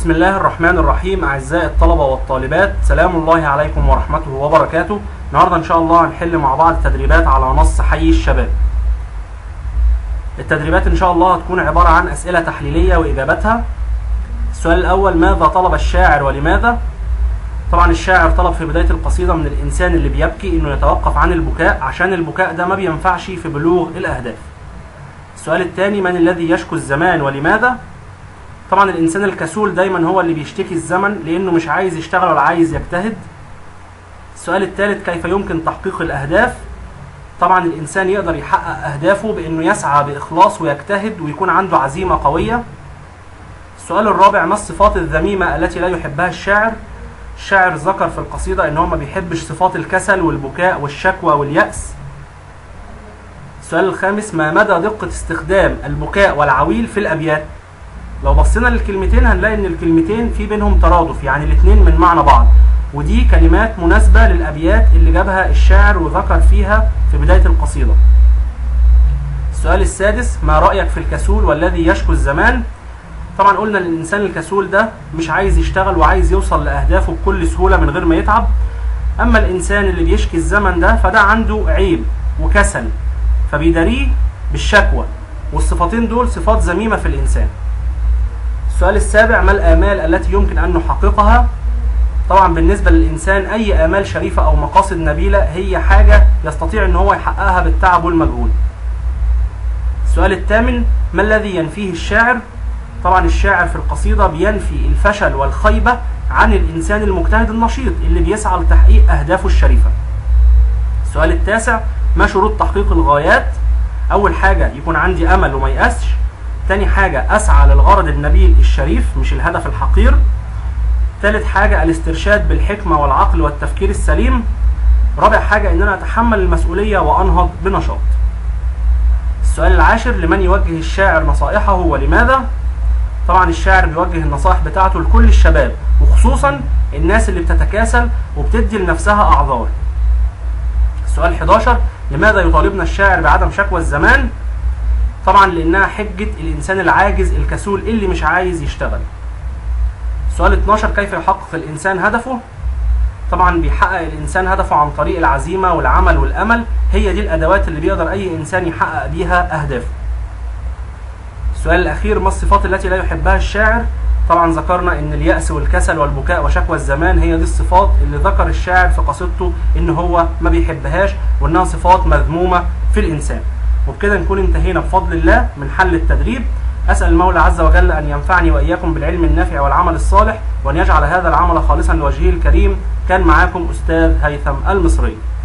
بسم الله الرحمن الرحيم أعزائي الطلبة والطالبات سلام الله عليكم ورحمته وبركاته النهاردة إن شاء الله هنحل مع بعض تدريبات على نص حي الشباب التدريبات إن شاء الله هتكون عبارة عن أسئلة تحليلية وإجاباتها السؤال الأول ماذا طلب الشاعر ولماذا طبعا الشاعر طلب في بداية القصيدة من الإنسان اللي بيبكي إنه يتوقف عن البكاء عشان البكاء ده ما بينفعش في بلوغ الأهداف السؤال الثاني من الذي يشكو الزمان ولماذا طبعا الانسان الكسول دايما هو اللي بيشتكي الزمن لانه مش عايز يشتغل ولا عايز يجتهد السؤال الثالث كيف يمكن تحقيق الاهداف طبعا الانسان يقدر يحقق اهدافه بانه يسعى باخلاص ويجتهد ويكون عنده عزيمه قويه السؤال الرابع ما الصفات الذميمه التي لا يحبها الشاعر الشاعر ذكر في القصيده ان هو ما بيحبش صفات الكسل والبكاء والشكوى والياس السؤال الخامس ما مدى دقه استخدام البكاء والعويل في الابيات لو بصينا للكلمتين هنلاقي ان الكلمتين في بينهم ترادف يعني الاثنين من معنى بعض ودي كلمات مناسبة للأبيات اللي جابها الشاعر وذكر فيها في بداية القصيدة السؤال السادس ما رأيك في الكسول والذي يشكو الزمان طبعا قلنا ان الانسان الكسول ده مش عايز يشتغل وعايز يوصل لاهدافه بكل سهولة من غير ما يتعب اما الانسان اللي بيشكي الزمن ده فده عنده عيب وكسل فبيداريه بالشكوى والصفتين دول صفات ذميمة في الانسان السؤال السابع ما الآمال التي يمكن أن نحققها؟ طبعا بالنسبة للإنسان أي آمال شريفة أو مقاصد نبيلة هي حاجة يستطيع أن هو يحققها بالتعب والمجهود. السؤال الثامن ما الذي ينفيه الشاعر؟ طبعا الشاعر في القصيدة بينفي الفشل والخيبة عن الإنسان المجتهد النشيط اللي بيسعى لتحقيق أهدافه الشريفة. السؤال التاسع ما شروط تحقيق الغايات؟ أول حاجة يكون عندي أمل وما يأسش تاني حاجة أسعى للغرض النبيل الشريف مش الهدف الحقير تالت حاجة الاسترشاد بالحكمة والعقل والتفكير السليم رابع حاجة إن أنا أتحمل المسؤولية وأنهض بنشاط السؤال العاشر لمن يوجه الشاعر نصائحه ولماذا طبعا الشاعر بيوجه النصائح بتاعته لكل الشباب وخصوصا الناس اللي بتتكاسل وبتدي لنفسها أعذار السؤال 11 لماذا يطالبنا الشاعر بعدم شكوى الزمان طبعا لانها حجه الانسان العاجز الكسول اللي مش عايز يشتغل سؤال 12 كيف يحقق الانسان هدفه طبعا بيحقق الانسان هدفه عن طريق العزيمه والعمل والامل هي دي الادوات اللي بيقدر اي انسان يحقق بيها اهدافه السؤال الاخير ما الصفات التي لا يحبها الشاعر طبعا ذكرنا ان اليأس والكسل والبكاء وشكوى الزمان هي دي الصفات اللي ذكر الشاعر في قصيدته ان هو ما بيحبهاش وانها صفات مذمومه في الانسان وبكده نكون انتهينا بفضل الله من حل التدريب أسأل المولى عز وجل أن ينفعني وإياكم بالعلم النافع والعمل الصالح وأن يجعل هذا العمل خالصا لوجهه الكريم كان معاكم أستاذ هيثم المصري